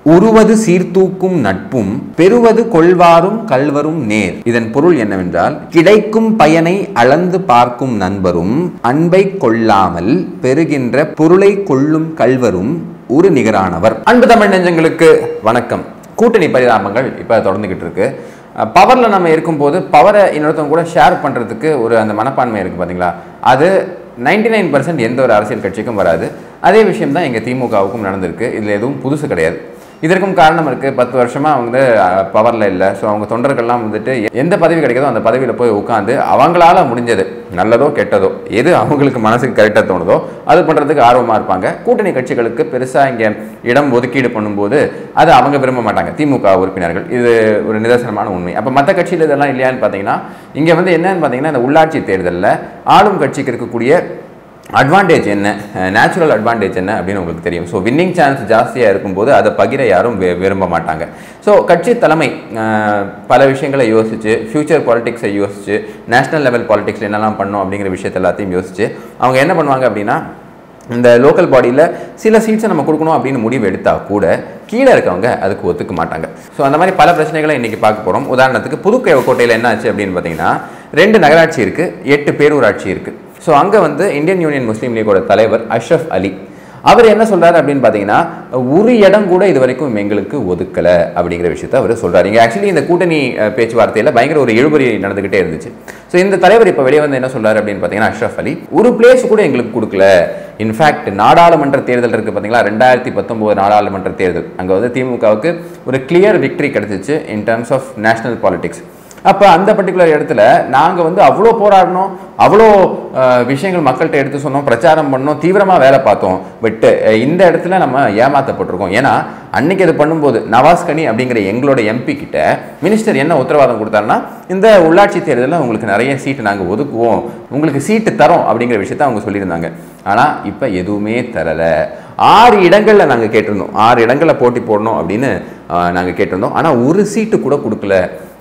உருவது சீர்தூக்கும் நட்பும் பெறுவது கொள்வாரும் கல்வரும் நேர் இதன் பொருள் என்னவென்றால் கிடைக்கும் பயனை அளந்து பார்க்கும் நண்பரும் அன்பை கொள்ளாமல் பெறுகின்ற பொருளை கொள்ளும் கல்வரும் ஒரு நிகரானவர் அன்பு தமிழ் நெஞ்சங்களுக்கு வணக்கம் கூட்டணி பரிதாபங்கள் இப்ப தொடர்ந்துகிட்டு இருக்கு பவரில் நம்ம இருக்கும்போது பவரை இன்னொருத்தவங்க கூட ஷேர் பண்ணுறதுக்கு ஒரு அந்த மனப்பான்மை இருக்குது பார்த்தீங்களா அது நைன்டி நைன் பர்சன்ட் எந்த ஒரு அரசியல் கட்சிக்கும் வராது அதே விஷயம் தான் எங்கள் திமுகவுக்கும் நடந்திருக்கு இதில் எதுவும் புதுசு கிடையாது இதற்கும் காரணம் இருக்குது பத்து வருஷமாக அவங்க வந்து பவரில் இல்லை ஸோ அவங்க தொண்டர்கள்லாம் வந்துட்டு எந்த பதவி கிடைக்குதோ அந்த பதவியில் போய் உட்காந்து அவங்களால முடிஞ்சது நல்லதோ கெட்டதோ எது அவங்களுக்கு மனசுக்கு கரெக்டாக தோணுதோ அது பண்ணுறதுக்கு ஆர்வமாக இருப்பாங்க கூட்டணி கட்சிகளுக்கு பெருசாக இங்கே இடம் ஒதுக்கீடு பண்ணும்போது அது அவங்க விரும்ப மாட்டாங்க திமுக உறுப்பினர்கள் இது ஒரு நிதர்சனமான உண்மை அப்போ மற்ற கட்சியில் இதெல்லாம் இல்லையான்னு பார்த்தீங்கன்னா இங்கே வந்து என்னன்னு பார்த்தீங்கன்னா இந்த உள்ளாட்சி தேர்தலில் ஆளும் கட்சிக்கு இருக்கக்கூடிய அட்வான்டேஜ் என்ன நேச்சுரல் அட்வான்டேஜ் என்ன அப்படின்னு உங்களுக்கு தெரியும் ஸோ வின்னிங் சான்ஸ் ஜாஸ்தியாக இருக்கும்போது அதை பகிர யாரும் வி- விரும்ப மாட்டாங்க ஸோ கட்சி தலைமை அஹ், பல விஷயங்களை யோசிச்சு ஃபியூச்சர் பாலிடிக்ஸை யோசிச்சு நேஷனல் லெவல் பாலிடிக்ஸில் என்னெல்லாம் பண்ணோம் அப்படிங்கிற விஷயத்தை எல்லாத்தையும் யோசிச்சு அவங்க என்ன பண்ணுவாங்க அப்படின்னா இந்த லோக்கல் பாடியில் சில சீட்ஸை நம்ம கொடுக்கணும் அப்படின்னு முடிவு எடுத்தால் கூட கீழே இருக்கவங்க அதுக்கு ஒத்துக்க மாட்டாங்க ஸோ அந்த மாதிரி பல பிரச்சனைகளை இன்றைக்கி பார்க்க போகிறோம் உதாரணத்துக்கு புதுக்கோட்டையில் என்ன ஆச்சு அப்படின்னு பார்த்தீங்கன்னா ரெண்டு நகராட்சி இருக்குது எட்டு பேரூராட்சி இருக்குது ஸோ அங்கே வந்து இந்தியன் யூனியன் முஸ்லீம் லீகோட தலைவர் அஷ்ரஃப் அலி அவர் என்ன சொல்றாரு அப்படின்னு பார்த்தீங்கன்னா ஒரு இடம் கூட இது வரைக்கும் எங்களுக்கு ஒதுக்கலை அப்படிங்கிற விஷயத்த அவர் சொல்றாரு இங்கே ஆக்சுவலி இந்த கூட்டணி அஹ், பேச்சுவார்த்தையில் பயங்கர ஒரு இழுபறி நடந்துகிட்டே இருந்துச்சு ஸோ இந்த தலைவர் இப்போ வெளியே வந்து என்ன சொல்றாரு அப்படின்னு பார்த்தீங்கன்னா அஷ்ரஃப் அலி ஒரு பிளேஸ் கூட எங்களுக்கு கொடுக்கல இன்ஃபேக்ட் நாடாளுமன்ற தேர்தல் இருக்குது பார்த்தீங்களா ரெண்டாயிரத்தி பத்தொம்போது நாடாளுமன்ற தேர்தல் அங்கே வந்து திமுகவுக்கு ஒரு கிளியர் விக்டரி கிடைச்சிச்சு in terms of national politics அப்போ அந்த பர்டிகுலர் இடத்துல நாங்கள் வந்து அவ்வளோ போராடினோம் அவ்வளோ அஹ், விஷயங்கள் மக்கள்கிட்ட எடுத்து சொன்னோம் பிரச்சாரம் பண்ணோம் தீவிரமாக வேலை பார்த்தோம் பட் இந்த இடத்துல நம்ம ஏமாத்தப்பட்டிருக்கோம் ஏன்னா அன்னைக்கு அது பண்ணும்போது நவாஸ் கனி அப்படிங்கிற எங்களோட எம்பி கிட்ட மினிஸ்டர் என்ன உத்தரவாதம் கொடுத்தாருன்னா இந்த உள்ளாட்சி தேர்தலில் உங்களுக்கு நிறைய சீட்டு நாங்கள் ஒதுக்குவோம் உங்களுக்கு சீட்டு தரோம் அப்படிங்கிற விஷயத்த அவங்க சொல்லியிருந்தாங்க ஆனால் இப்போ எதுவுமே தரலை ஆறு இடங்களில் நாங்கள் கேட்டிருந்தோம் ஆறு இடங்களில் போட்டி போடணும் அப்படின்னு நாங்கள் கேட்டிருந்தோம் ஆனால் ஒரு சீட்டு கூட கொடுக்கல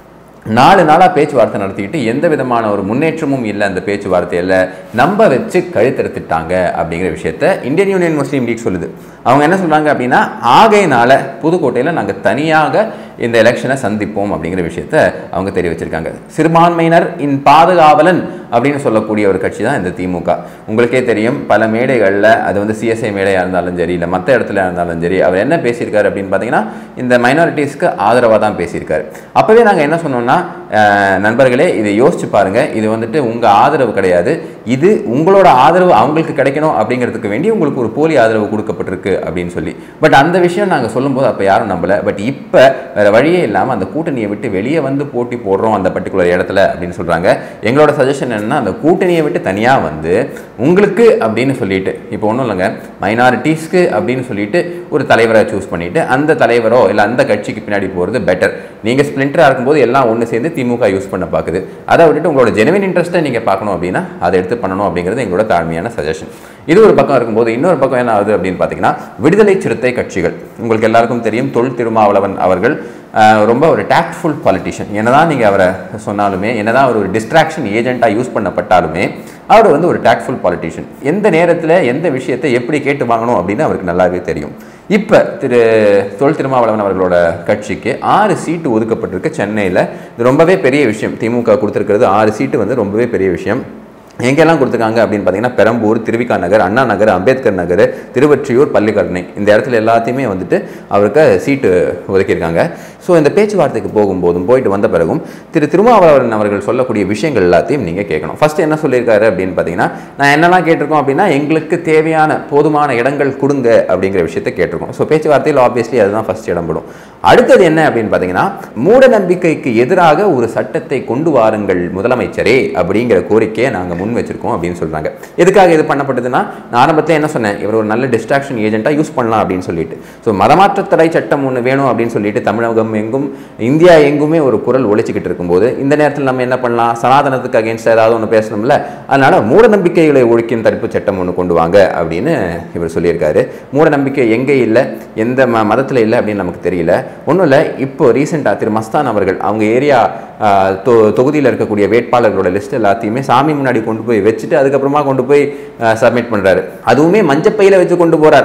நாலு நாளாக பேச்சுவார்த்தை நடத்திக்கிட்டு எந்த விதமான ஒரு முன்னேற்றமும் இல்லை அந்த பேச்சுவார்த்தையில் நம்ப வச்சு கழுத்தெடுத்துட்டாங்க அப்படிங்கிற விஷயத்த இந்தியன் யூனியன் முஸ்லீம் லீக் சொல்லுது அவங்க என்ன சொல்றாங்க அப்படின்னா ஆகையினால புதுக்கோட்டையில் நாங்கள் தனியாக இந்த எலெக்ஷனை சந்திப்போம் அப்படிங்கிற விஷயத்த அவங்க தெரிவிச்சிருக்காங்க சிறுபான்மையினர் இன் பாதுகாவலன் அப்படின்னு சொல்லக்கூடிய ஒரு கட்சி தான் இந்த திமுக உங்களுக்கே தெரியும் பல மேடைகளில் அது வந்து சிஎஸ்ஐ மேடையாக இருந்தாலும் சரி இல்லை மற்ற இடத்துல இருந்தாலும் சரி அவர் என்ன பேசியிருக்காரு அப்படின்னு பார்த்தீங்கன்னா இந்த மைனாரிட்டிஸ்க்கு ஆதரவாக தான் பேசியிருக்காரு அப்போவே நாங்கள் என்ன சொன்னோம்னா அஹ், நண்பர்களே இதை யோசிச்சு பாருங்க இது வந்துட்டு உங்கள் ஆதரவு கிடையாது இது உங்களோட ஆதரவு அவங்களுக்கு கிடைக்கணும் அப்படிங்கிறதுக்கு வேண்டி உங்களுக்கு ஒரு போலி ஆதரவு கொடுக்கப்பட்டிருக்கு அப்படின்னு சொல்லி பட் அந்த விஷயம் நாங்கள் சொல்லும்போது அப்போ யாரும் நம்பலை பட் இப்போ வேறு வழியே இல்லாமல் அந்த கூட்டணியை விட்டு வெளியே வந்து போட்டி போடுறோம் அந்த பர்டிகுலர் இடத்துல அப்படின்னு சொல்கிறாங்க எங்களோட சஜஷன் என்னன்னா அந்த கூட்டணியை விட்டு தனியாக வந்து உங்களுக்கு அப்படின்னு சொல்லிட்டு இப்போ ஒன்றும் இல்லைங்க மைனாரிட்டிஸ்க்கு அப்படின்னு சொல்லிட்டு ஒரு தலைவரை சூஸ் பண்ணிட்டு அந்த தலைவரோ இல்லை அந்த கட்சிக்கு பின்னாடி போகிறது பெட்டர் நீங்கள் ஸ்பிளிண்டராக இருக்கும்போது எல்லாம் ஒன்று சேர்ந்து திமுக யூஸ் பண்ண பார்க்குது அதை விட்டுட்டு உங்களோட ஜெனுவின் இன்ட்ரெஸ்ட்டை நீங்கள் பார்க்கணும் அப்படின்னா அதை எடுத்து பண்ணணும் அப்படிங்கிறது எங்களோட தாழ்மையான சஜஷன் இது ஒரு பக்கம் இருக்கும்போது இன்னொரு பக்கம் என்ன ஆகுது அப்படின்னு பார்த்தீங்கன்னா விடுதலை சிறுத்தை கட்சிகள் உங்களுக்கு எல்லாருக்கும் தெரியும் தொல் திருமாவளவன் அவர்கள் ஆஹ், ரொம்ப ஒரு டாக்ட்ஃபுல் பாலிட்டிஷியன் என்னதான் நீங்கள் அவரை சொன்னாலுமே என்னதான் அவர் ஒரு டிஸ்ட்ராக்ஷன் ஏஜென்ட்டாக யூஸ் பண்ணப்பட்டாலுமே அவர் வந்து ஒரு டாக்ட்ஃபுல் பாலிட்டிஷியன் எந்த நேரத்தில் எந்த விஷயத்தை எப்படி கேட்டு வாங்கணும் அப்படின்னு அவருக்கு நல்லாவே தெரியும் இப்போ திரு தொல் திருமாவளவன் அவர்களோட கட்சிக்கு ஆறு சீட்டு ஒதுக்கப்பட்டிருக்கு சென்னையில் இது ரொம்பவே பெரிய விஷயம் திமுக கொடுத்துருக்கிறது ஆறு சீட்டு வந்து ரொம்பவே பெரிய விஷயம் எங்கெல்லாம் கொடுத்துருக்காங்க அப்படின்னு பார்த்தீங்கன்னா பெரம்பூர் திருவிக்கா நகர் அண்ணா நகர் அம்பேத்கர் நகர் திருவொற்றியூர் பள்ளிக்கரணை இந்த இடத்துல எல்லாத்தையுமே வந்துட்டு அவருக்கு சீட்டு ஒதுக்கியிருக்காங்க ஸோ இந்த பேச்சுவார்த்தைக்கு போகும்போதும் போயிட்டு வந்த பிறகும் திரு திருமாவளவன் அவர்கள் சொல்லக்கூடிய விஷயங்கள் எல்லாத்தையும் நீங்கள் கேட்கணும் ஃபர்ஸ்ட் என்ன சொல்லியிருக்காரு அப்படின்னு பார்த்தீங்கன்னா நான் என்னெல்லாம் கேட்டிருக்கோம் அப்படின்னா எங்களுக்கு தேவையான போதுமான இடங்கள் கொடுங்க அப்படிங்கிற விஷயத்தை கேட்டிருக்கோம் ஸோ பேச்சுவார்த்தையில் ஆப்வியஸ்லி அதுதான் ஃபர்ஸ்ட் இடம்படும் அடுத்தது என்ன அப்படின்னு பார்த்தீங்கன்னா மூட நம்பிக்கைக்கு எதிராக ஒரு சட்டத்தை கொண்டு வாருங்கள் முதலமைச்சரே அப்படிங்கிற கோரிக்கையை நாங்கள் முன் வச்சிருக்கோம் அப்படின்னு சொல்றாங்க எதுக்காக இது பண்ணப்பட்டதுன்னா நான் ஆரம்பத்தில் என்ன சொன்னேன் இவர் ஒரு நல்ல டிஸ்ட்ராக்ஷன் ஏஜென்ட்டாக யூஸ் பண்ணலாம் அப்படின்னு சொல்லிட்டு ஸோ மதமாற்ற தடை சட்டம் ஒன்று வேணும் அப்படின்னு சொல்லிட்டு தமிழகம் எங்கும் இந்தியா எங்குமே ஒரு குரல் ஒழிச்சுக்கிட்டு இருக்கும்போது இந்த நேரத்தில் நம்ம என்ன பண்ணலாம் சனாதனத்துக்கு அகேன்ஸ்ட் ஏதாவது ஒன்று பேசணும்ல அதனால மூட நம்பிக்கைகளை ஒழிக்கும் தடுப்பு சட்டம் ஒன்று கொண்டு வாங்க அப்படின்னு இவர் சொல்லியிருக்காரு மூட நம்பிக்கை எங்கே இல்லை எந்த ம மதத்தில் இல்லை அப்படின்னு நமக்கு தெரியல ஒன்றும் இல்லை இப்போ ரீசெண்டாக திரு மஸ்தான் அவர்கள் அவங்க ஏரியா தொகுதியில் இருக்கக்கூடிய வேட்பாளர்களோட லிஸ்ட் எல்லாத்தையுமே சாமி முன்னாடி கொண்டு போய் வச்சுட்டு அதுக்கப்புறமா கொண்டு போய் சப்மிட் பண்ணுறாரு அதுவுமே மஞ்சப்பையில் வச்சு கொண்டு போகிறார்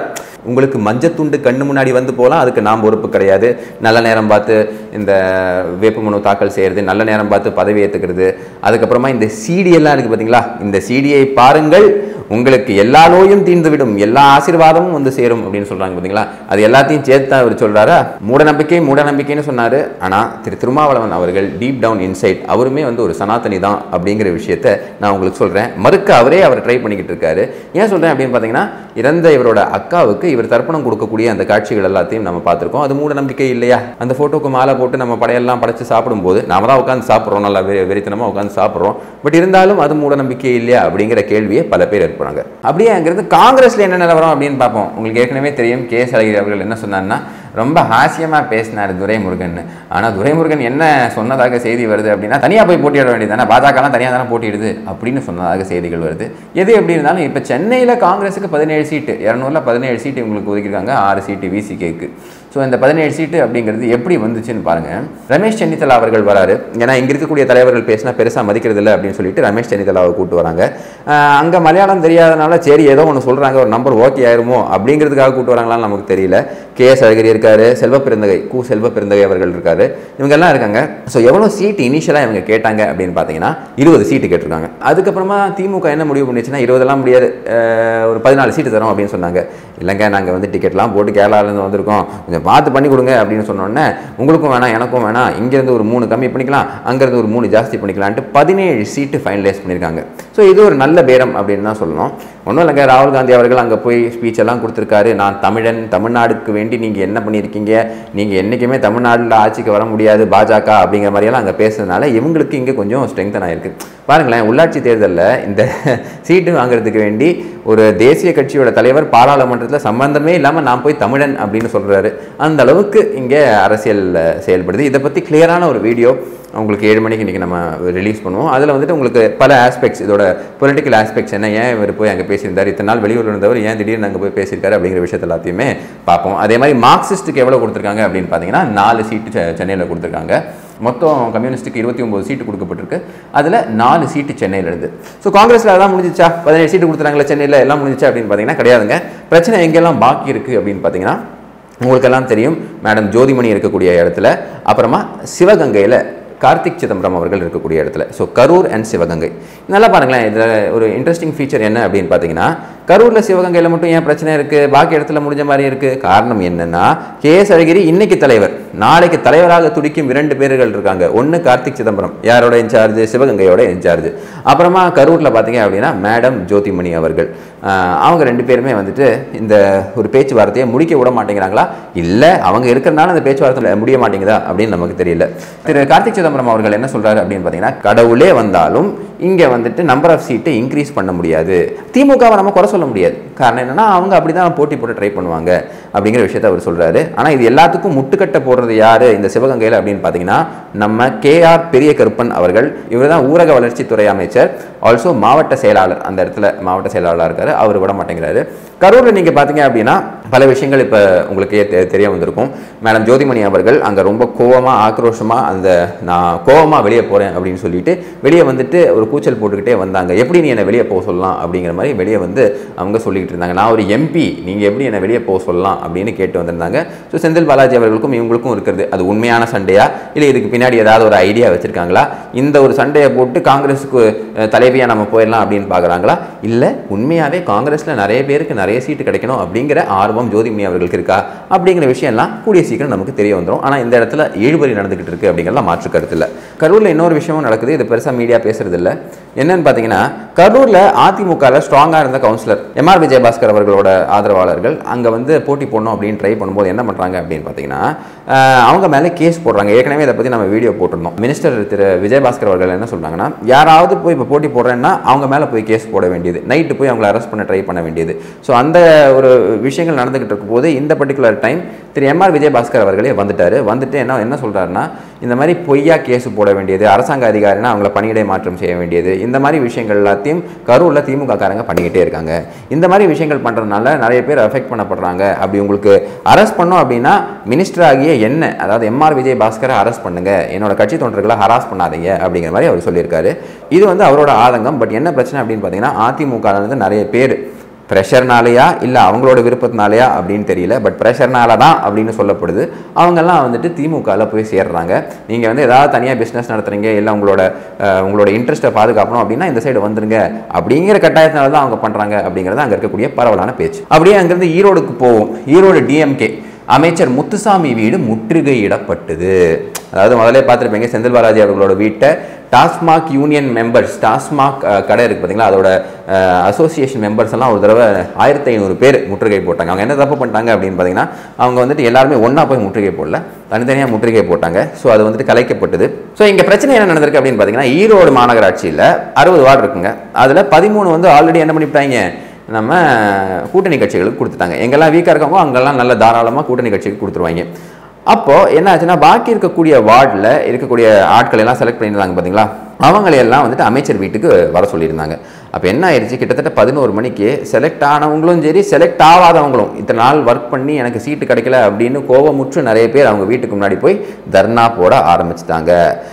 உங்களுக்கு மஞ்சத்துண்டு கண்ணு முன்னாடி வந்து போகலாம் அதுக்கு நாம் பொறுப்பு கிடையாது நல்ல நேரம் பார்த்து இந்த வேட்புமனு தாக்கல் செய்கிறது நல்ல நேரம் பார்த்து பதவி ஏற்றுக்கிறது அதுக்கப்புறமா இந்த சிடி எல்லாம் இருக்குது பார்த்தீங்களா இந்த சிடியை பாருங்கள் உங்களுக்கு எல்லா நோயும் தீர்ந்துவிடும் எல்லா ஆசீர்வாதமும் வந்து சேரும் அப்படின்னு சொல்றாங்க பார்த்தீங்களா அது எல்லாத்தையும் சேர்த்து தான் அவர் சொல்றாரா மூடநம்பிக்கை மூடநம்பிக்கைன்னு சொன்னாரு ஆனால் திரு திருமாவளவன் அவர்கள் டீப் டவுன் இன்சைட் அவருமே வந்து ஒரு சனாதனி தான் அப்படிங்கிற விஷயத்த நான் உங்களுக்கு சொல்றேன் மறுக்க அவரே அவர் ட்ரை பண்ணிக்கிட்டு இருக்காரு ஏன் சொல்றேன் அப்படின்னு பார்த்தீங்கன்னா இறந்த இவரோட அக்காவுக்கு இவர் தர்ப்பணம் கொடுக்கக்கூடிய அந்த காட்சிகள் எல்லாத்தையும் நம்ம பார்த்துருக்கோம் அது மூட நம்பிக்கை இல்லையா அந்த ஃபோட்டோக்கு மாலை போட்டு நம்ம படையெல்லாம் படைச்சு சாப்பிடும்போது நாம தான் உட்காந்து சாப்பிட்றோம் நல்லா வெறி வெறித்தனமாக உட்காந்து சாப்பிட்றோம் பட் இருந்தாலும் அது மூட நம்பிக்கை இல்லையா அப்படிங்கிற கேள்வியை பல பேர் எழுப்புறாங்க அப்படியே அங்கிறது காங்கிரஸ்ல என்ன நிலவரம் அப்படின்னு பார்ப்போம் உங்களுக்கு ஏற்கனவே தெரியும் கே எஸ் அழகிரி அவர்கள் என்ன சொன்னார்னா ரொம்ப ஹாஸ்யமாக பேசினார் துரைமுருகன் ஆனால் துரைமுருகன் என்ன சொன்னதாக செய்தி வருது அப்படின்னா தனியாக போய் போட்டியிட வேண்டியதானே பாஜகலாம் தனியாக தானே போட்டியிடுது அப்படின்னு சொன்னதாக செய்திகள் வருது எது எப்படி இருந்தாலும் இப்போ சென்னையில் காங்கிரஸுக்கு பதினேழு சீட்டு இரநூறுல பதினேழு சீட்டு உங்களுக்கு ஒதுக்கியிருக்காங்க ஆறு சீட்டு விசிகேக்கு ஸோ இந்த பதினேழு சீட்டு அப்படிங்கிறது எப்படி வந்துச்சுன்னு பாருங்கள் ரமேஷ் சென்னித்தலா அவர்கள் வராரு ஏன்னா இங்கே இருக்கக்கூடிய தலைவர்கள் பேசினா பெருசாக மதிக்கிறது இல்லை அப்படின்னு சொல்லிட்டு ரமேஷ் சென்னித்தலாவை கூட்டு வராங்க அங்கே மலையாளம் தெரியாதனால சரி ஏதோ ஒன்று சொல்கிறாங்க ஒரு நம்பர் ஓகே ஆயிருமோ அப்படிங்கிறதுக்காக கூட்டு வராங்களான்னு நமக்கு தெரியல கே எஸ் அழகிரி இருக்காரு செல்வ பெருந்தகை கு செல்வ பெருந்தகை அவர்கள் இருக்காரு இவங்க எல்லாம் இருக்காங்க ஸோ எவ்வளோ சீட்டு இனிஷியலாக இவங்க கேட்டாங்க அப்படின்னு பார்த்தீங்கன்னா இருபது சீட்டு கேட்டிருக்காங்க அதுக்கப்புறமா திமுக என்ன முடிவு பண்ணிச்சுன்னா இருபதெல்லாம் முடியாது அஹ் ஒரு பதினாலு சீட்டு தரோம் அப்படின்னு சொன்னாங்க இல்லைங்க நாங்கள் வந்து டிக்கெட்லாம் போட்டு கேரளாவிலேருந்து வந்திருக்கோம் கொஞ்சம் பார்த்து பண்ணி கொடுங்க அப்படின்னு சொன்னோன்னே உங்களுக்கும் வேணாம் எனக்கும் வேணாம் இங்கேருந்து ஒரு மூணு கம்மி பண்ணிக்கலாம் அங்கேருந்து ஒரு மூணு ஜாஸ்தி பண்ணிக்கலான்ட்டு பதினேழு சீட்டு ஃபைனலைஸ் பண்ணியிருக்காங்க ஸோ இது ஒரு நல்ல பேரம் அப்படின்னு தான் சொல்லணும் ஒன்றும் இல்லைங்க ராகுல் காந்தி அவர்கள் அங்கே போய் ஸ்பீச் எல்லாம் கொடுத்துருக்காரு நான் தமிழன் தமிழ்நாடுக்கு வேண்டி நீங்கள் என்ன பண்ணியிருக்கீங்க நீங்கள் என்றைக்குமே தமிழ்நாட்டில் ஆட்சிக்கு வர முடியாது பாஜக அப்படிங்கிற மாதிரியெல்லாம் அங்கே பேசுறதுனால இவங்களுக்கு இங்கே கொஞ்சம் ஸ்ட்ரெங்தன் ஆயிருக்கு பாருங்களேன் உள்ளாட்சி தேர்தலில் இந்த சீட்டு வாங்குறதுக்கு வேண்டி ஒரு தேசிய கட்சியோட தலைவர் பாராளுமன்றத்தில் சம்பந்தமே இல்லாமல் நான் போய் தமிழன் அப்படின்னு சொல்கிறாரு அந்த அளவுக்கு இங்கே அரசியல் அஹ், செயல்படுது இதை பற்றி கிளியரான ஒரு வீடியோ உங்களுக்கு ஏழு மணிக்கு இன்றைக்கி நம்ம ரிலீஸ் பண்ணுவோம் அதில் வந்துட்டு உங்களுக்கு பல ஆஸ்பெக்ட்ஸ் இதோட பொலிட்டிக்கல் ஆஸ்பெக்ட்ஸ் என்ன ஏன் இவர் போய் அங்கே பேசியிருந்தார் இத்தனை நாள் வெளியூரில் இருந்தவர் ஏன் திடீர்னு அங்கே போய் பேசியிருக்காரு அப்படிங்கிற விஷயத்த எல்லாத்தையுமே பார்ப்போம் அதே மாதிரி மார்க்சிஸ்ட்டுக்கு எவ்வளோ கொடுத்துருக்காங்க அப்படின்னு பார்த்தீங்கன்னா நாலு சீட்டு செ- சென்னையில் கொடுத்துருக்காங்க மொத்தம் கம்யூனிஸ்ட்டுக்கு இருபத்தி ஒம்பது சீட்டு கொடுக்கப்பட்டிருக்கு அதில் நாலு சீட்டு சென்னையில் இருந்து ஸோ காங்கிரஸில் அதான் முடிஞ்சிச்சா பதினேழு சீட்டு கொடுத்துறாங்களே சென்னையில் எல்லாம் முடிஞ்சிச்சா அப்படின்னு பார்த்தீங்கன்னா கிடையாதுங்க பிரச்சனை எங்கெல்லாம் பாக்கி இருக்குது அப்படின்னு பார்த்தீங்கன்னா உங்களுக்கெல்லாம் தெரியும் மேடம் ஜோதிமணி இருக்கக்கூடிய இடத்துல அப்புறமா சிவகங்கையில் கார்த்திக் சிதம்பரம் அவர்கள் இருக்கக்கூடிய இடத்துல ஸோ கரூர் அண்ட் சிவகங்கை நல்லா பாருங்களேன் இதில் ஒரு இன்ட்ரெஸ்டிங் ஃபீச்சர் என்ன அப்படின்னு பார்த்தீங்கன்னா கரூரில் சிவகங்கையில் மட்டும் ஏன் பிரச்சனை இருக்குது பாக்கி இடத்துல முடிஞ்ச மாதிரி இருக்குது காரணம் என்னன்னா கே எஸ் அழகிரி இன்னைக்கு தலைவர் நாளைக்கு தலைவராக துடிக்கும் இரண்டு பேர்கள் இருக்காங்க ஒன்று கார்த்திக் சிதம்பரம் யாரோட இன்சார்ஜ் சிவகங்கையோட இன்சார்ஜ் அப்புறமா கரூரில் பார்த்தீங்க அப்படின்னா மேடம் ஜோதிமணி அவர்கள் ஆஹ் அவங்க ரெண்டு பேருமே வந்துட்டு இந்த ஒரு பேச்சுவார்த்தையை முடிக்க விட மாட்டேங்கிறாங்களா இல்லை அவங்க இருக்கிறனால அந்த பேச்சுவார்த்தை முடிய மாட்டேங்குதா அப்படின்னு நமக்கு தெரியல திரு கார்த்திக் சிதம்பரம் அவர்கள் என்ன சொல்றாரு அப்படின்னு பார்த்தீங்கன்னா கடவுளே வந்தாலும் இங்கே வந்துட்டு நம்பர் ஆஃப் சீட்டை இன்க்ரீஸ் பண்ண முடியாது திமுகவை நம்ம குறை சொல்ல முடியாது காரணம் என்னன்னா அவங்க அப்படி தான் போட்டி போட்டு ட்ரை பண்ணுவாங்க அப்படிங்கிற விஷயத்த அவர் சொல்றாரு ஆனால் இது எல்லாத்துக்கும் முட்டுக்கட்டை போடுறது யாரு இந்த சிவகங்கையில் அப்படின்னு பார்த்தீங்கன்னா நம்ம கேஆர் பெரிய கருப்பன் அவர்கள் இவர் தான் ஊரக வளர்ச்சித்துறை அமைச்சர் ஆல்சோ மாவட்ட செயலாளர் அந்த இடத்துல மாவட்ட செயலாளராக இருக்காரு அவர் விட மாட்டேங்கிறாரு கரூரில் நீங்கள் பார்த்தீங்க அப்படின்னா பல விஷயங்கள் இப்போ உங்களுக்கே தெ- தெரிய வந்திருக்கும் மேடம் ஜோதிமணி அவர்கள் அங்கே ரொம்ப கோவமாக ஆக்ரோஷமாக அந்த நான் கோவமாக வெளியே போகிறேன் அப்படின்னு சொல்லிட்டு வெளியே வந்துட்டு ஒரு கூச்சல் போட்டுக்கிட்டே வந்தாங்க எப்படி நீ என்னை வெளியே போக சொல்லலாம் அப்படிங்கிற மாதிரி வெளியே வந்து அவங்க சொல்லிக்கிட்டு இருந்தாங்க நான் ஒரு எம்பி நீங்கள் எப்படி என்னை வெளியே போக சொல்லலாம் அப்படின்னு கேட்டு வந்திருந்தாங்க ஸோ செந்தில் பாலாஜி அவர்களுக்கும் இவங்களுக்கும் இருக்கிறது அது உண்மையான சண்டையா இல்லை இதுக்கு பின்னாடி ஏதாவது ஒரு ஐடியா வச்சுருக்காங்களா இந்த ஒரு சண்டையை போட்டு காங்கிரஸுக்கு தலைவியாக நம்ம போயிடலாம் அப்படின்னு பார்க்குறாங்களா இல்லை உண்மையாகவே காங்கிரஸில் நிறைய பேருக்கு நிறைய சீட்டு கிடைக்கணும் அப்படிங்கிற ஆர்வம் ஜோதிமணி அவர்களுக்கு இருக்கா அப்படிங்கிற விஷயம்லாம் கூடிய சீக்கிரம் நமக்கு தெரிய வந்துடும் ஆனால் இந்த இடத்துல இழுபறி நடந்துகிட்டு இருக்கு அப்படிங்கிறத மாற்று கருத்து இல்லை கரூரில் இன்னொரு விஷயமும் நடக்குது இது பெருசாக மீடியா பேசுறது இல்லை என்னன்னு பார்த்தீங்கன்னா கரூரில் அதிமுகவில் ஸ்ட்ராங்காக இருந்த கவுன்சிலர் எம்ஆர் விஜயபாஸ்கர் அவர்களோட ஆதரவாளர்கள் அங்கே வந்து போட்டி போடணும் அப்படின்னு ட்ரை பண்ணும்போது என்ன பண்ணுறாங்க அப்படின்னு பார்த்தீங்கன்னா ஆஹ் அவங்க மேலே கேஸ் போடுறாங்க ஏற்கனவே இதை பற்றி நம்ம வீடியோ போட்டிருந்தோம் மினிஸ்டர் திரு விஜயபாஸ்கர் அவர்கள் என்ன சொல்றாங்கன்னா யாராவது போய் இப்போ போட்டி போடுறேன்னா அவங்க மேலே போய் கேஸ் போட வேண்டியது நைட்டு போய் அவங்கள அரெஸ்ட் பண்ண ட்ரை பண்ண வேண்டியது ஸோ அந்த ஒரு விஷயங்கள் நடந்துகிட்டு இருக்கும்போது இந்த particular time Thiru M R Vijayabaskar அவர்களே வந்துட்டாரு வந்துட்டு என்ன என்ன சொல்றாருன்னா இந்த மாதிரி பொய்யா கேஸ் போட வேண்டியது அரசாங்க அதிகாரினா அவங்கள பணியிடை மாற்றம் செய்ய வேண்டியது இந்த மாதிரி விஷயங்கள் எல்லாத்தையும் கரூரில் திமுக காரங்க பண்ணிக்கிட்டே இருக்காங்க இந்த மாதிரி விஷயங்கள் பண்ணுறதுனால நிறைய பேர் அஃபெக்ட் பண்ணப்படுறாங்க அப்படி உங்களுக்கு அரெஸ்ட் பண்ணோம் அப்படின்னா மினிஸ்டர் ஆகிய என்ன அதாவது எம்ஆர் விஜய் பாஸ்கரை அரெஸ்ட் பண்ணுங்க என்னோட கட்சி தொண்டர்களை ஹராஸ் பண்ணாதீங்க அப்படிங்கிற மாதிரி அவர் சொல்லியிருக்காரு இது வந்து அவரோட ஆதங்கம் பட் என்ன பிரச்சனை அப்படின்னு பார்த்தீங்கன்னா அதிமுக ல இருந்து நிறைய பேர் ப்ரெஷர்னாலயா இல்லை அவங்களோட விருப்பத்தினாலயா அப்படின்னு தெரியல பட் ப்ரெஷர்னால தான் அப்படின்னு சொல்லப்படுது அவங்கெல்லாம் வந்துட்டு திமுகவில் போய் சேர்றாங்க நீங்கள் வந்து ஏதாவது தனியாக பிஸ்னஸ் நடத்துறீங்க இல்லை உங்களோட அஹ், உங்களோட இன்ட்ரெஸ்ட்டை பாதுகாக்கணும் அப்படின்னா இந்த சைடு வந்துருங்க அப்படிங்கிற கட்டாயத்தினால தான் அவங்க பண்ணுறாங்க அப்படிங்கிறது அங்கே இருக்கக்கூடிய பரவலான பேச்சு அப்படியே அங்கேருந்து ஈரோடுக்கு போவோம் ஈரோடு டிஎம்கே அமைச்சர் முத்துசாமி வீடு முற்றுகையிடப்பட்டது அதாவது முதல்ல பார்த்துருப்பீங்க செந்தில் பாலாஜி அவர்களோட வீட்டை டாஸ்மாக் யூனியன் மெம்பர்ஸ் டாஸ்மாக் அஹ், கடை இருக்குது பார்த்தீங்களா அதோட அசோசியேஷன் மெம்பர்ஸ் எல்லாம் ஒரு தடவை ஆயிரத்தி ஐநூறு பேர் முற்றுகை போட்டாங்க அவங்க என்ன தப்பு பண்ணிட்டாங்க அப்படின்னு பார்த்தீங்கன்னா அவங்க வந்துட்டு எல்லாருமே ஒன்றா போய் முற்றுகை போடல தனித்தனியாக முற்றுகை போட்டாங்க ஸோ அது வந்துட்டு கலைக்கப்பட்டது ஸோ இங்கே பிரச்சனை என்ன நடந்திருக்கு அப்படின்னு பார்த்தீங்கன்னா ஈரோடு மாநகராட்சியில் அறுபது வார்டு இருக்குங்க அதில் பதிமூணு வந்து ஆல்ரெடி என்ன பண்ணிவிட்டாங்க நம்ம கூட்டணி கட்சிகளுக்கு கொடுத்துட்டாங்க எங்கெல்லாம் வீக்காக இருக்கவங்க அங்கெல்லாம் நல்ல தாராளமாக கூட்டணி கட்சிக்கு கொடுத்துருவாங்க அப்போது என்ன ஆச்சுன்னா பாக்கி இருக்கக்கூடிய வார்டில் இருக்கக்கூடிய ஆட்கள் எல்லாம் செலக்ட் பண்ணியிருந்தாங்க பார்த்தீங்களா அவங்களையெல்லாம் வந்துட்டு அமைச்சர் வீட்டுக்கு வர சொல்லியிருந்தாங்க அப்போ என்ன ஆயிடுச்சு கிட்டத்தட்ட பதினோரு மணிக்கு செலக்ட் ஆனவங்களும் சரி செலக்ட் ஆகாதவங்களும் இத்தனை நாள் ஒர்க் பண்ணி எனக்கு சீட்டு கிடைக்கல அப்படின்னு கோபமுற்று நிறைய பேர் அவங்க வீட்டுக்கு முன்னாடி போய் தர்ணா போட ஆரம்பிச்சிட்டாங்க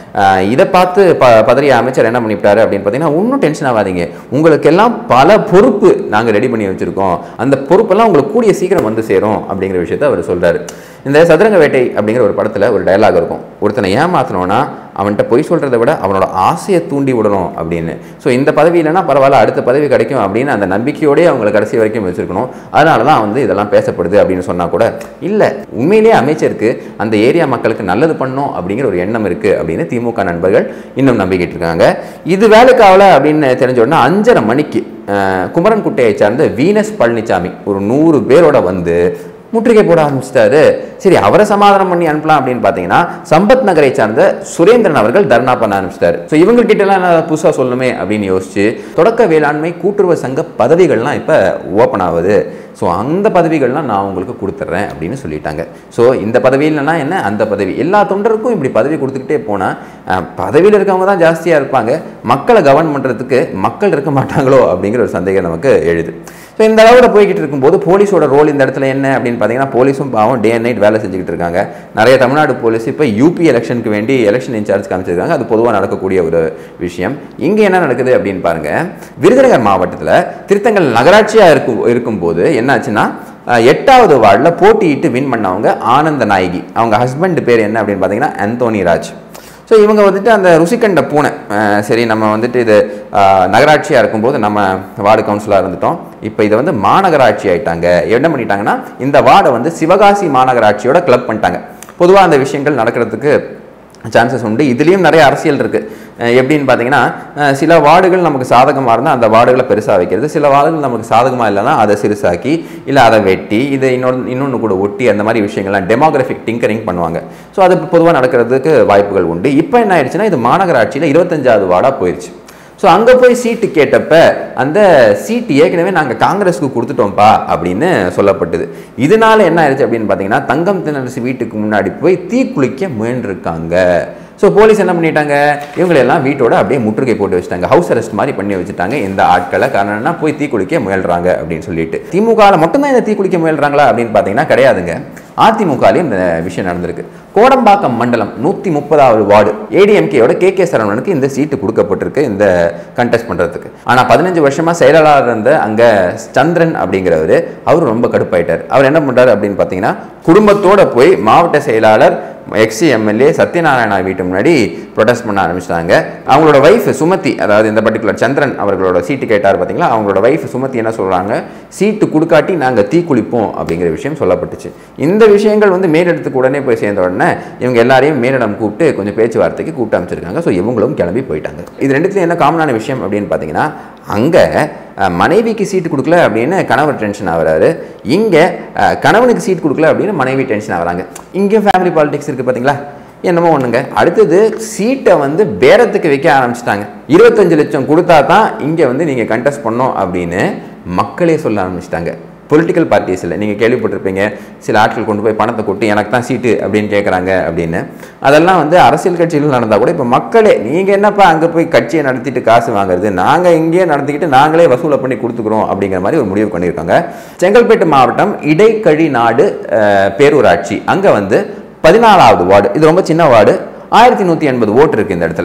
இதை பார்த்து ப பதறிய அமைச்சர் என்ன பண்ணிவிட்டாரு அப்படின்னு பார்த்தீங்கன்னா இன்னும் டென்ஷன் ஆகாதீங்க உங்களுக்கெல்லாம் பல பொறுப்பு நாங்கள் ரெடி பண்ணி வச்சுருக்கோம் அந்த பொறுப்பெல்லாம் உங்களுக்கு கூடிய சீக்கிரம் வந்து சேரும் அப்படிங்கிற விஷயத்த அவர் சொல்கிறாரு இந்த சதுரங்க வேட்டை அப்படிங்கிற ஒரு படத்தில் ஒரு டயலாக் இருக்கும் ஒருத்தனை ஏமாத்தணும்னா அவன்கிட்ட பொய் சொல்கிறத விட அவனோட ஆசையை தூண்டி விடணும் அப்படின்னு ஸோ இந்த பதவி இல்லைன்னா பரவாயில்ல அடுத்த பதவி கிடைக்கும் அப்படின்னு அந்த நம்பிக்கையோடய அவங்களை கடைசி வரைக்கும் வச்சிருக்கணும் அதனால தான் வந்து இதெல்லாம் பேசப்படுது அப்படின்னு சொன்னால் கூட இல்லை உண்மையிலேயே அமைச்சருக்கு அந்த ஏரியா மக்களுக்கு நல்லது பண்ணணும் அப்படிங்கிற ஒரு எண்ணம் இருக்குது அப்படின்னு திமுக நண்பர்கள் இன்னும் நம்பிக்கிட்டு இருக்காங்க இது வேலைக்கு ஆகல அப்படின்னு தெரிஞ்ச உடனே அஞ்சரை மணிக்கு அஹ், குமரன் குட்டையை சார்ந்த வீனஸ் பழனிசாமி ஒரு நூறு பேரோட வந்து முற்றுகை போட ஆரம்பிச்சிட்டாரு சரி அவரை சமாதானம் பண்ணி அனுப்பலாம் அப்படின்னு பார்த்தீங்கன்னா சம்பத் நகரை சார்ந்த சுரேந்திரன் அவர்கள் தர்ணா பண்ண ஆரம்பிச்சிட்டாரு ஸோ இவங்ககிட்ட எல்லாம் நான் புதுசாக சொல்லணுமே அப்படின்னு யோசிச்சு தொடக்க வேளாண்மை கூட்டுறவு சங்க பதவிகள்லாம் இப்போ ஓப்பன் ஆகுது ஸோ அந்த பதவிகள்லாம் நான் உங்களுக்கு கொடுத்துட்றேன் அப்படின்னு சொல்லிட்டாங்க ஸோ இந்த பதவி இல்லைன்னா என்ன அந்த பதவி எல்லா தொண்டருக்கும் இப்படி பதவி கொடுத்துக்கிட்டே போனால் பதவியில் இருக்கவங்க தான் ஜாஸ்தியாக இருப்பாங்க மக்களை கவர்ன் பண்ணுறதுக்கு மக்கள் இருக்க மாட்டாங்களோ அப்படிங்கிற ஒரு சந்தேகம் நமக்கு எழுது ஸோ இந்த அளவில் போய்கிட்டு இருக்கும்போது போலீஸோட ரோல் இந்த இடத்துல என்ன அப்படின்னு பார்த்தீங்கன்னா போலீஸும் பாவம் டே அண்ட் நைட் வேலை செஞ்சுக்கிட்டு இருக்காங்க நிறைய தமிழ்நாடு போலீஸ் இப்போ யூபி எலெக்ஷனுக்கு வேண்டி எலெக்ஷன் இன்சார்ஜ் காமிச்சிருக்காங்க அது பொதுவாக நடக்கக்கூடிய ஒரு விஷயம் இங்கே என்ன நடக்குது அப்படின்னு பாருங்க விருதுநகர் மாவட்டத்தில் திருத்தங்கல் நகராட்சியாக இருக்கும் இருக்கும்போது என்னாச்சுன்னா அஹ், எட்டாவது வார்டில் போட்டியிட்டு வின் பண்ணவங்க ஆனந்த நாயகி அவங்க ஹஸ்பண்ட் பேர் என்ன அப்படின்னு பார்த்தீங்கன்னா அந்தோனி ராஜ் ஸோ இவங்க வந்துட்டு அந்த ருசிக்கண்ட பூனை அஹ் சரி நம்ம வந்துட்டு இது நகராட்சியாக இருக்கும்போது நம்ம வார்டு கவுன்சிலாக இருந்துட்டோம் இப்போ இதை வந்து மாநகராட்சி ஆயிட்டாங்க என்ன பண்ணிட்டாங்கன்னா இந்த வார்டை வந்து சிவகாசி மாநகராட்சியோட கிளப் பண்ணிட்டாங்க பொதுவாக அந்த விஷயங்கள் நடக்கிறதுக்கு சான்சஸ் உண்டு இதுலேயும் நிறைய அரசியல் இருக்குது எப்படின்னு பார்த்தீங்கன்னா அஹ் சில வார்டுகள் நமக்கு சாதகமாக இருந்தால் அந்த வார்டுகளை பெருசாக வைக்கிறது சில வார்டுகள் நமக்கு சாதகமாக இல்லைன்னா அதை சிறுசாக்கி இல்லை அதை வெட்டி இதை இன்னொன்று இன்னொன்று கூட ஒட்டி அந்த மாதிரி விஷயங்கள்லாம் டெமோகிராஃபிக் டிங்கரிங் பண்ணுவாங்க ஸோ அது பொதுவாக நடக்கிறதுக்கு வாய்ப்புகள் உண்டு இப்போ என்ன ஆயிடுச்சுன்னா இது மாநகராட்சியில் இருபத்தஞ்சாவது வார்டாக போயிடுச்சு ஸோ அங்கே போய் சீட்டு கேட்டப்ப அந்த சீட்டு ஏற்கனவே நாங்கள் காங்கிரஸுக்கு கொடுத்துட்டோம்ப்பா அப்படின்னு சொல்லப்பட்டது இதனால என்ன ஆயிடுச்சு அப்படின்னு பார்த்தீங்கன்னா தங்கம் தென்னரசு வீட்டுக்கு முன்னாடி போய் தீக்குளிக்க முயன்றிருக்காங்க ஸோ போலீஸ் என்ன பண்ணிட்டாங்க இவங்களெல்லாம் வீட்டோட அப்படியே முற்றுகை போட்டு வச்சுட்டாங்க ஹவுஸ் அரெஸ்ட் மாதிரி பண்ணி வச்சுட்டாங்க இந்த ஆட்களை காரணம் என்ன போய் தீக்குளிக்க முயல்றாங்க அப்படின்னு சொல்லிட்டு திமுகவில் மட்டும்தான் இந்த தீக்குளிக்க முயல்றாங்களா அப்படின்னு பார்த்தீங்கன்னா கிடையாதுங்க அதிமுகலையும் இந்த விஷயம் நடந்திருக்கு கோடம்பாக்கம் மண்டலம் நூற்றி முப்பதாவது வார்டு ஏடிஎம்கேயோட கே கே சரவணனுக்கு இந்த சீட்டு கொடுக்கப்பட்டிருக்கு இந்த கண்டெஸ்ட் பண்ணுறதுக்கு ஆனால் பதினஞ்சு வருஷமாக செயலாளர் இருந்த அங்கே சந்திரன் அப்படிங்கிறவர் அவர் ரொம்ப கடுப்பாயிட்டார் அவர் என்ன பண்ணுறாரு அப்படின்னு பார்த்தீங்கன்னா குடும்பத்தோட போய் மாவட்ட செயலாளர் எக்ஸி எம்எல்ஏ சத்யநாராயணா வீட்டு முன்னாடி ப்ரொடெஸ்ட் பண்ண ஆரம்பிச்சிட்டாங்க அவங்களோட ஒய்ஃப் சுமதி அதாவது இந்த பர்டிகுலர் சந்திரன் அவர்களோட சீட்டு கேட்டார் பார்த்தீங்களா அவங்களோட ஒய்ஃப் சுமதி என்ன சொல்கிறாங்க சீட்டு கொடுக்காட்டி நாங்கள் தீ குளிப்போம் அப்படிங்கிற விஷயம் சொல்லப்பட்டுச்சு இந்த விஷயங்கள் வந்து மேலிடத்துக்கு உடனே போய் சேர்ந்த உடனே இவங்க எல்லாரையும் மேலிடம் கூப்பிட்டு கொஞ்சம் பேச்சுவார்த்தைக்கு கூப்பிட்டு அமைச்சிருக்காங்க ஸோ இவங்களும் கிளம்பி போயிட்டாங்க இது ரெண்டுத்துலையும் என்ன காமனான விஷயம் அப்படின்னு பார்த்தீங்கன்னா அங்கே மனைவிக்கு சீட்டு கொடுக்கல அப்படின்னு கணவர் டென்ஷன் ஆகுறாரு இங்கே கணவனுக்கு சீட் கொடுக்கல அப்படின்னு மனைவி டென்ஷன் ஆகுறாங்க இங்கேயும் ஃபேமிலி பாலிடிக்ஸ் இருக்குது பார்த்தீங்களா என்னமோ ஒன்றுங்க அடுத்தது சீட்டை வந்து பேரத்துக்கு வைக்க ஆரம்பிச்சிட்டாங்க இருபத்தஞ்சு லட்சம் கொடுத்தா தான் இங்கே வந்து நீங்கள் கண்டெஸ்ட் பண்ணோம் அப்படின்னு மக்களே சொல்ல ஆரம்பிச்சிட்டாங்க பொலிட்டிக்கல் பார்ட்டிஸில் நீங்கள் கேள்விப்பட்டிருப்பீங்க சில ஆட்கள் கொண்டு போய் பணத்தை கொட்டி எனக்கு தான் சீட்டு அப்படின்னு கேட்குறாங்க அப்படின்னு அதெல்லாம் வந்து அரசியல் கட்சிகள் நடந்தால் கூட இப்போ மக்களே நீங்கள் என்னப்பா அங்கே போய் கட்சியை நடத்திட்டு காசு வாங்குறது நாங்கள் இங்கேயே நடத்திக்கிட்டு நாங்களே வசூலை பண்ணி கொடுத்துக்குறோம் அப்படிங்கிற மாதிரி ஒரு முடிவு பண்ணியிருக்காங்க செங்கல்பட்டு மாவட்டம் இடைக்கழி நாடு அஹ், பேரூராட்சி அங்கே வந்து பதினாலாவது வார்டு இது ரொம்ப சின்ன வார்டு ஆயிரத்தி நூற்றி எண்பது ஓட்டு இருக்குது இந்த இடத்துல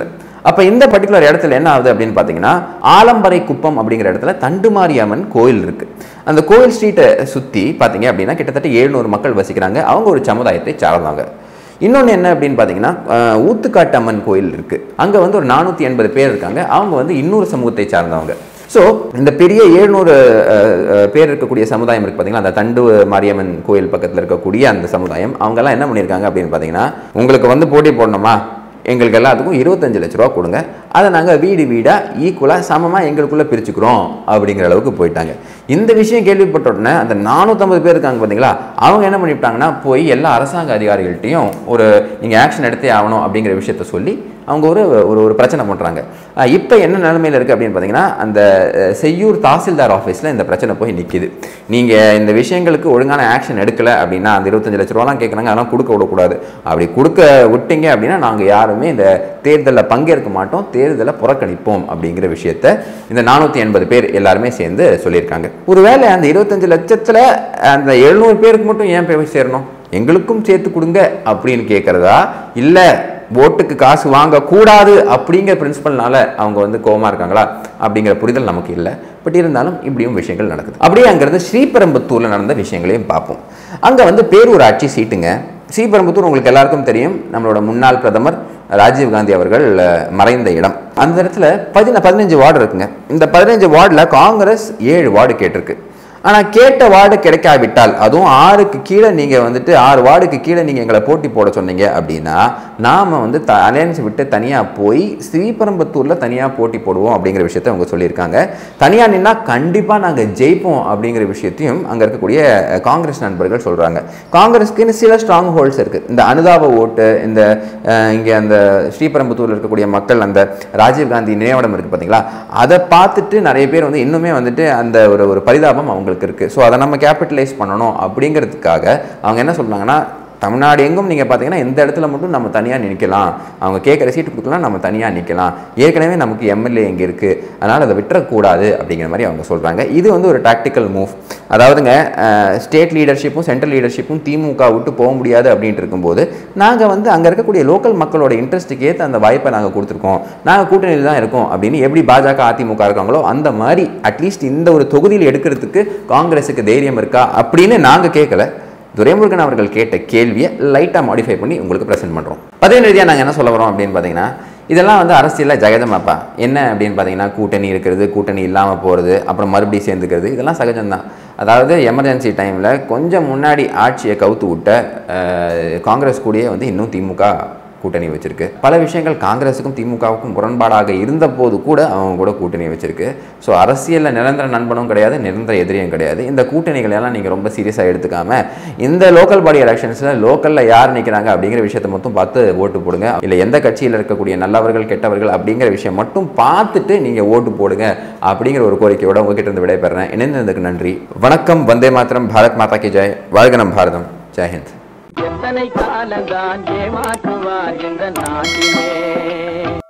அப்போ இந்த பர்டிகுலர் இடத்துல என்ன ஆகுது அப்படின்னு பார்த்தீங்கன்னா ஆலம்பரை குப்பம் அப்படிங்கிற இடத்துல தண்டுமாரியம்மன் கோயில் இருக்கு அந்த கோயில் ஸ்ட்ரீட்டை சுற்றி பார்த்தீங்க அப்படின்னா கிட்டத்தட்ட எழுநூறு மக்கள் வசிக்கிறாங்க அவங்க ஒரு சமுதாயத்தை சார்ந்தாங்க இன்னொன்று என்ன அப்படின்னு பார்த்தீங்கன்னா அஹ், ஊத்துக்காட்டு அம்மன் கோயில் இருக்கு அங்கே வந்து ஒரு நானூற்றி எண்பது பேர் இருக்காங்க அவங்க வந்து இன்னொரு சமூகத்தை சார்ந்தவங்க ஸோ இந்த பெரிய ஏழ்நூறு பேர் இருக்கக்கூடிய சமுதாயம் இருக்கு பார்த்தீங்களா அந்த தண்டு மாரியம்மன் கோயில் பக்கத்தில் இருக்கக்கூடிய அந்த சமுதாயம் அவங்கெல்லாம் என்ன பண்ணியிருக்காங்க அப்படின்னு பார்த்தீங்கன்னா உங்களுக்கு வந்து போட்டி போடணுமா எங்களுக்கு எல்லாத்துக்கும் இருபத்தஞ்சு லட்ச ரூபா கொடுங்க அதை நாங்கள் வீடு வீடாக ஈக்குவலாக சமமாக எங்களுக்குள்ளே பிரிச்சுக்கிறோம் அப்படிங்கிற அளவுக்கு போயிட்டாங்க இந்த விஷயம் கேள்விப்பட்ட உடனே அந்த நானூற்றம்பது பேர் இருக்காங்க பார்த்தீங்களா அவங்க என்ன பண்ணிவிட்டாங்கன்னா போய் எல்லா அரசாங்க அதிகாரிகள்ட்டையும் ஒரு நீங்கள் ஆக்ஷன் எடுத்தே ஆகணும் அப்படிங்கிற விஷயத்த சொல்லி அவங்க ஒரு ஒரு ஒரு பிரச்சனை பண்ணுறாங்க இப்போ என்ன நிலைமையில் இருக்குது அப்படின்னு பார்த்தீங்கன்னா அந்த அஹ், செய்யூர் தாசில்தார் ஆஃபீஸில் இந்த பிரச்சனை போய் நிற்கிது நீங்கள் இந்த விஷயங்களுக்கு ஒழுங்கான ஆக்ஷன் எடுக்கலை அப்படின்னா அந்த இருபத்தஞ்சு லட்ச ரூபாலாம் கேட்குறாங்க அதெல்லாம் கொடுக்க விடக்கூடாது அப்படி கொடுக்க விட்டீங்க அப்படின்னா நாங்கள் யாருமே இந்த தேர்தலில் பங்கேற்க மாட்டோம் தேர்தலை புறக்கணிப்போம் அப்படிங்கிற விஷயத்த இந்த நானூற்றி எண்பது பேர் எல்லாருமே சேர்ந்து சொல்லியிருக்காங்க ஒருவேளை அந்த இருபத்தஞ்சு லட்சத்தில் அந்த எழுநூறு பேருக்கு மட்டும் ஏன் போய் சேரணும் எங்களுக்கும் சேர்த்து கொடுங்க அப்படின்னு கேட்குறதா இல்லை ஓட்டுக்கு காசு வாங்கக்கூடாது அப்படிங்கிற பிரின்சிபல்னால அவங்க வந்து கோவமா இருக்காங்களா அப்படிங்கிற புரிதல் நமக்கு இல்லை பட் இருந்தாலும் இப்படியும் விஷயங்கள் நடக்குது அப்படியே அங்கிருந்து ஸ்ரீபெரும்புத்தூர்ல நடந்த விஷயங்களையும் பார்ப்போம் அங்க வந்து பேரூராட்சி சீட்டுங்க ஸ்ரீபெரும்புத்தூர் உங்களுக்கு எல்லாருக்கும் தெரியும் நம்மளோட முன்னாள் பிரதமர் ராஜீவ் காந்தி அவர்கள் அஹ், மறைந்த இடம் அந்த இடத்துல பதின பதினஞ்சு வார்டு இருக்குங்க இந்த பதினஞ்சு வார்டில் காங்கிரஸ் ஏழு வார்டு கேட்டிருக்கு ஆனால் கேட்ட வார்டு கிடைக்காவிட்டால் அதுவும் ஆறுக்கு கீழே நீங்கள் வந்துட்டு ஆறு வார்டுக்கு கீழே நீங்கள் எங்களை போட்டி போட சொன்னீங்க அப்படின்னா நாம் வந்து த அலையன்ஸ் விட்டு தனியாக போய் ஸ்ரீபெரும்புத்தூரில் தனியாக போட்டி போடுவோம் அப்படிங்கிற விஷயத்தை அவங்க சொல்லியிருக்காங்க தனியாக நின்னா கண்டிப்பாக நாங்கள் ஜெயிப்போம் அப்படிங்கிற விஷயத்தையும் அங்கே இருக்கக்கூடிய அஹ், காங்கிரஸ் நண்பர்கள் சொல்கிறாங்க காங்கிரஸ்க்குன்னு சில ஸ்ட்ராங் ஹோல்ட்ஸ் இருக்குது இந்த அனுதாப ஓட்டு இந்த இங்கே அந்த ஸ்ரீபெரும்புத்தூரில் இருக்கக்கூடிய மக்கள் அந்த ராஜீவ்காந்தி நினைவிடம் இருக்குது பார்த்தீங்களா அதை பார்த்துட்டு நிறைய பேர் வந்து இன்னுமே வந்துட்டு அந்த ஒரு ஒரு பரிதாபம் அவங்களுக்கு இருக்குது ஸோ அதை நம்ம கேபிட்டலைஸ் பண்ணணும் அப்படிங்கிறதுக்காக அவங்க என்ன சொல்றாங்கன்னா தமிழ்நாடு எங்கும் நீங்கள் பார்த்தீங்கன்னா இந்த இடத்துல மட்டும் நம்ம தனியாக நிற்கலாம் அவங்க கேட்குற சீட்டு கொடுக்கலாம் நம்ம தனியாக நிற்கலாம் ஏற்கனவே நமக்கு எம்எல்ஏ இங்கே இருக்குது அதனால் அதை விட்டுறக்கூடாது அப்படிங்கிற மாதிரி அவங்க சொல்கிறாங்க இது வந்து ஒரு டாக்டிக்கல் மூவ் அதாவதுங்க ஸ்டேட் லீடர்ஷிப்பும் சென்ட்ரல் லீடர்ஷிப்பும் திமுக விட்டு போக முடியாது அப்படின்ட்டு இருக்கும்போது நாங்கள் வந்து அங்கே இருக்கக்கூடிய லோக்கல் மக்களோட இன்ட்ரெஸ்ட்டுக்கு ஏற்ற அந்த வாய்ப்பை நாங்கள் கொடுத்துருக்கோம் நாங்கள் கூட்டணியில் தான் இருக்கோம் அப்படின்னு எப்படி பாஜக அதிமுக இருக்காங்களோ அந்த மாதிரி அட்லீஸ்ட் இந்த ஒரு தொகுதியில் எடுக்கிறதுக்கு காங்கிரஸுக்கு தைரியம் இருக்கா அப்படின்னு நாங்கள் கேட்கல துரைமுருகன் அவர்கள் கேட்ட கேள்வியை லைட்டாக மாடிஃபை பண்ணி உங்களுக்கு ப்ரெசென்ட் பண்ணுறோம் பதினேழு ரீதியாக நாங்கள் என்ன சொல்ல வரோம் அப்படின்னு பார்த்தீங்கன்னா இதெல்லாம் வந்து அரசியலில் ஜெகதமாப்பா என்ன அப்படின்னு பார்த்தீங்கன்னா கூட்டணி இருக்கிறது கூட்டணி இல்லாமல் போகிறது அப்புறம் மறுபடியும் சேர்ந்துக்கிறது இதெல்லாம் சகஜம்தான் அதாவது எமர்ஜென்சி டைமில் கொஞ்சம் முன்னாடி ஆட்சியை கவுத்து விட்ட அஹ், காங்கிரஸ் கூடயே வந்து இன்னும் திமுக கூட்டணி வச்சிருக்கு பல விஷயங்கள் காங்கிரஸுக்கும் திமுகவுக்கும் முரண்பாடாக இருந்த போது கூட அவங்க கூட கூட்டணி வச்சிருக்கு ஸோ அரசியலில் நிரந்தர நண்பனும் கிடையாது நிரந்தர எதிரியும் கிடையாது இந்த கூட்டணிகளை எல்லாம் நீங்கள் ரொம்ப சீரியஸாக எடுத்துக்காம இந்த லோக்கல் பாடி எலெக்ஷன்ஸில் லோக்கலில் யார் நிற்கிறாங்க அப்படிங்கிற விஷயத்தை மட்டும் பார்த்து ஓட்டு போடுங்க இல்லை எந்த கட்சியில் இருக்கக்கூடிய நல்லவர்கள் கெட்டவர்கள் அப்படிங்கிற விஷயம் மட்டும் பார்த்துட்டு நீங்கள் ஓட்டு போடுங்க அப்படிங்கிற ஒரு கோரிக்கையோட உங்ககிட்ட இருந்து விடைபெறேன் இணைந்ததுக்கு நன்றி வணக்கம் வந்தே மாத்திரம் பாரத் மாதா கி ஜெய் வாழ்க நம் பாரதம் ஜெயஹிந்த் எத்தனை காலந்தான் ஏமாற்றுவார் இந்த நாட்டிலே